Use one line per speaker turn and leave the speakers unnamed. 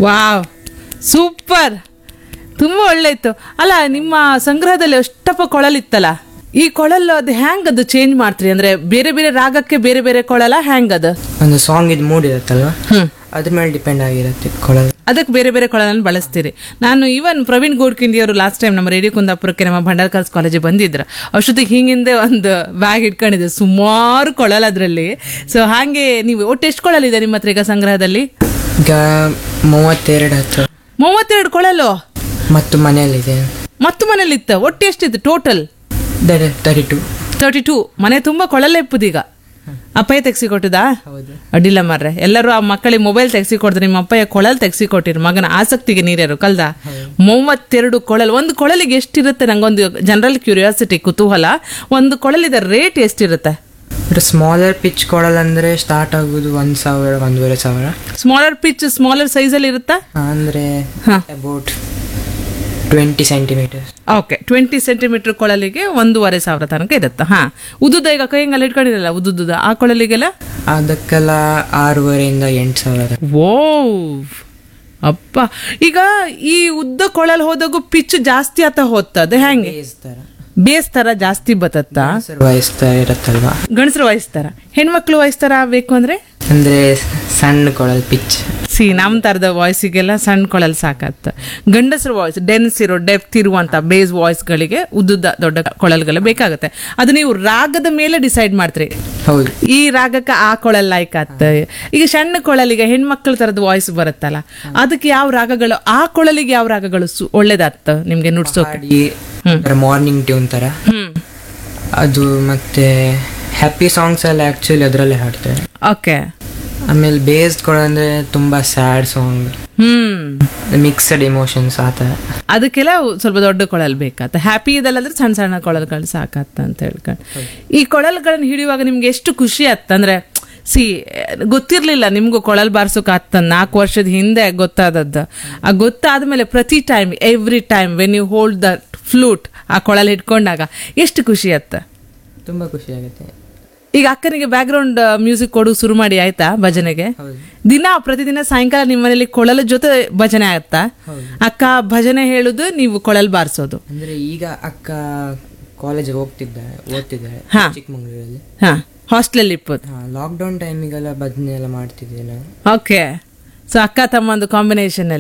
Wow super ತುಂಬ ಒಳ್ಳೆ ಇತ್ತು ಅಲ್ಲ ನಿಮ್ಮ ಸಂಗ್ರಹದಲ್ಲಿ ಅಷ್ಟಪ್ಪ ಕೊಳಲಿತ್ತಲ್ಲ ಈ ಕೊಳಲು ಅದು ಹ್ಯಾಂಗ್ ಅದು ಚೇಂಜ್ ಮಾಡ್ತೀರಿ ಅಂದ್ರೆ ಬೇರೆ ಬೇರೆ ರಾಗಕ್ಕೆ ಬೇರೆ ಬೇರೆ ಕೊಳಲ ಹ್ಯಾಂಗ್ ಅದು
ಒಂದು ಸಾಂಗ್ ಇದು ಮೂಡ್ ಇರುತ್ತಲ್ವಾ
ಹ್ಮ್
ಅದ್ರ ಮೇಲೆ ಡಿಪೆಂಡ್ ಆಗಿರುತ್ತೆ ಕೊಳಲು
ಅದಕ್ಕೆ ಬೇರೆ ಬೇರೆ ಕೊಳಲನ್ನು ಬಳಸ್ತೀರಿ ನಾನು ಈವನ್ ಪ್ರವೀಣ್ ಗೋಡ್ಕಿಂಡಿ ಅವರು ಲಾಸ್ಟ್ ಟೈಮ್ ನಮ್ಮ ರೇಡಿಯೋ ಕುಂದಾಪುರಕ್ಕೆ ನಮ್ಮ ಭಂಡಾರ್ಕರ್ಸ್ ಕಾಲೇಜಿಗೆ ಬಂದಿದ್ರು ಅಷ್ಟೊತ್ತಿಗೆ ಹಿಂಗಿಂದೆ ಒಂದು ಬ್ಯಾಗ್ ಇಟ್ಕೊಂಡಿದ್ದೆ ಸುಮಾರು ಕೊಳಲ್ ಅದರಲ್ಲಿ ಸೊ ಹಾಗೆ ನೀವು ಒಟ್ಟು ಎಷ್ಟು ಕೊಳಲಿದೆ ನಿಮ್ಮ ಹತ್ರ ಈಗ ಸಂಗ್ರಹದಲ್ಲಿ
ಈಗ ಮೂವತ್ತೆರಡು ಹತ್ತು
ಮೂವತ್ತೆರಡು ಕೊಳಲು
ಮತ್ತು ಮನೆಯಲ್ಲಿದೆ
ಮತ್ತು ಮನೇಲಿತ್ತ ಒಟ್ಟು ಎಷ್ಟಿತ್ತು total
thirty two
thirty two ಮನೆ ತುಂಬಾ ಕೊಳಲೆ ಇಪ್ಪುದೀಗ ಅಪ್ಪಯ್ಯ ತೆಗ್ಸಿ ಕೊಟ್ಟಿದಾ
ಹೌದು
ಅಡ್ಡಿಲ್ಲ ಮಾರ್ರೆ ಎಲ್ಲರೂ ಆ ಮಕ್ಕಳಿಗೆ ಮೊಬೈಲ್ ತೆಗ್ಸಿ ಕೊಡ್ತಾರೆ ನಿಮ್ಮ ಅಪ್ಪಯ್ಯ ಕೊಳಲ್ ತೆಗ್ಸಿ ಕೊಟ್ಟಿರು ಮಗನ ಆಸಕ್ತಿಗೆ ನೀರ್ಯಾರು ಕಲ್ದ ಮೂವತ್ತೆರಡು ಕೊಳಲ್ ಒಂದು ಕೊಳಲಿಗೆ ಎಷ್ಟಿರುತ್ತೆ ನಂಗೊಂದು ಜನರಲ್ ಕ್ಯೂರಿಯಾಸಿಟಿ ಕುತೂಹಲ ಒಂದು ಕೊಳಲಿದ ರೇಟ್ ಎಷ್ಟಿರುತ್ತೆ
ಸ್ಮಾಲರ್ ಪಿಚ್ ಕೊಳಲ್ ಅಂದ್ರೆ ಸ್ಟಾರ್ಟ್ ಆಗೋದು ಒಂದ್ ಸಾವಿರ ಒಂದೂವರೆ ಸಾವಿರ
ಸ್ಮಾಲರ್ ಪಿಚ್ ಸ್ಮಾಲರ್ ಸೈಜಲ್ಲಿ ಇರುತ್ತಾ
ಅಂದ್ರೆ
ಹಾ.
About twenty centimetre
okay twenty centimetre ಕೊಳಲಿಗೆ ಒಂದೂವರೆ ಸಾವಿರ ತನಕ ಇರುತ್ತೆ ಹಾ ಉದ್ದುದ ಈಗ ಕೈಯಂಗೆಲ್ಲ ಇಟ್ಕೊಂಡಿರಲ್ಲ ಉದ್ದುದ ಆ ಕೊಳಲಿಗೆಲ್ಲ
ಅದಕ್ಕೆಲ್ಲ ಆರೂವರೆಯಿಂದ ಎಂಟು ಸಾವಿರ
ಓ ಅಪ್ಪ ಈಗ ಈ ಉದ್ದ ಕೊಳಲ್ ಹೋದಾಗೂ ಪಿಚ್ ಜಾಸ್ತಿ ಆತ ಹೋಗ್ತದೆ ಹೆಂಗೆ
ಬೇಯಿಸ್ತಾರ
ಬೇಸ್ ತರ ಜಾಸ್ತಿ ಬತ್ತತ್ತ
ವಹಿಸ್ತಾ ಇರತ್ತಲ್ವಾ
ಗಂಡಸರು ವಹಿಸ್ತಾರ ಹೆಣ್ಮಕ್ಳು ವಹಿಸ್ತಾರ ಬೇಕು ಅಂದ್ರೆ
ಅಂದ್ರೆ ಸಣ್ಣ ಕೊಳಲ್ ಪಿಚ್
ಸಿ ನಮ್ ತರದ ವಾಯ್ಸಿಗೆಲ್ಲ ಸಣ್ಣ ಕೊಳಲ್ ಸಾಕತ್ತ ಗಂಡಸರ ವಾಯ್ಸ್ ಡೆನ್ಸ್ ಇರೋ ಡೆಪ್ತ್ ಇರುವಂತ ಬೇಸ್ ವಾಯ್ಸ್ಗಳಿಗೆ ಉದ್ದುದ್ದ ದೊಡ್ಡ ಕೊಳಲ್ಗಳು ಬೇಕಾಗುತ್ತೆ ಅದು ನೀವು ರಾಗದ ಮೇಲೆ ಡಿಸೈಡ್ ಮಾಡ್ತೀರಿ
ಹೌದು
ಈ ರಾಗಕ್ಕೆ ಆ ಕೊಳಲ್ ಲೈಕ್ ಆತ ಈಗ ಸಣ್ಣ ಕೊಳಲಿಗೆ ಹೆಣ್ಮಕ್ಳ ತರದ ವಾಯ್ಸ್ ಬರುತ್ತಲ್ಲ ಅದಕ್ಕೆ ಯಾವ ರಾಗಗಳು ಆ ಕೊಳಲಿಗೆ ಯಾವ ರಾಗಗಳು ಸು- ಒಳ್ಳೇದಾಗ್ತ ನಿಮ್ಗೆ ನುಡ್ಸೋಕೆ
ಹಾಡಿ ಮಾರ್ನಿಂಗ್ ಟ್ಯೂನ್ ತರ
ಹ್ಮ್
ಅದು ಮತ್ತೆ ಹ್ಯಾಪಿ ಸಾಂಗ್ಸ್ ಎಲ್ಲ ಆಕ್ಚುಲಿ ಅದರಲ್ಲೇ ಹಾಡ್ತಾರೆ
ಓಕೆ
ಆಮೇಲೆ ಬೇಸ್ಡ್ ಕೊಡ ಅಂದ್ರೆ ತುಂಬಾ sad song
hmm
mixed emotions ಆ ಥರ
ಅದಕ್ಕೆಲ್ಲ ಸ್ವಲ್ಪ ದೊಡ್ಡ ಕೊಳಲ್ ಬೇಕಾತ ಹ್ಯಾಪಿ ಇದಲ್ಲಂದ್ರೆ ಸಣ್ಣ ಸಣ್ಣ ಕೊಳಲ್ಗಳು ಸಾಕತ್ತ ಅಂತ ಹೇಳ್ಕೊಂಡು ಈ ಕೊಳಲ್ಗಳನ್ನ ಹಿಡಿಯುವಾಗ ನಿಮ್ಗೆ ಎಷ್ಟು ಖುಷಿ ಆತ್ತ ಅಂದ್ರೆ ಸಿ ಗೊತ್ತಿರ್ಲಿಲ್ಲ ನಿಮ್ಗೂ ಕೊಳಲ್ ಬಾರ್ಸೋಕೆ ಆತ ನಾಲ್ಕು ವರ್ಷದ ಹಿಂದೆ ಗೊತ್ತಾದದ್ದು ಆ ಗೊತ್ತಾದ್ಮೇಲೆ ಪ್ರತಿ time every time when you hold the flute ಆ ಕೊಳಲ್ ಹಿಡ್ಕೊಂಡಾಗ ಎಷ್ಟು ಖುಷಿ ಆತ್ತ
ತುಂಬಾ ಖುಷಿ ಆಗುತ್ತೆ
ಈಗ ಅಕ್ಕನಿಗೆ ಬ್ಯಾಕ್ ಗ್ರೌಂಡ್ ಮ್ಯೂಸಿಕ್ ಕೊಡು ಶುರು ಮಾಡಿ ಆಯ್ತಾ ಭಜನೆಗೆ
ಹೌದು
ದಿನ ಪ್ರತಿದಿನ ಸಾಯಂಕಾಲ ನಿಮ್ಮ ಮನೇಲಿ ಕೊಳಲ ಜೊತೆ ಭಜನೆ ಆಗುತ್ತಾ ಅಕ್ಕ ಭಜನೆ ಹೇಳುದು ನೀವು ಕೊಳಲ್ ಬಾರಿಸೋದು
ಅಂದ್ರೆ ಈಗ ಅಕ್ಕ ಕಾಲೇಜ್ ಹೋಗ್ತಿದ್ದಾರೆ ಓದ್ತಿದ್ದಾರೆ
ಹಾ.
ಚಿಕ್ಕಮಂಗ್ಳೂರಲ್ಲಿ
ಹಾ ಹಾಸ್ಟೆಲ್ ಇಪ್ಪತ್ತು
ಲಾಕ್ಡೌನ್ ಟೈಮಿಗೆಲ್ಲ ಭಜನೆ ಎಲ್ಲ ಮಾಡ್ತಿದ್ವಿ ನಾವು
ಓಕೆ ಸೊ ಅಕ್ಕ ತಮ್ಮ ಒಂದು ಕಾಂಬಿನೇಷನ್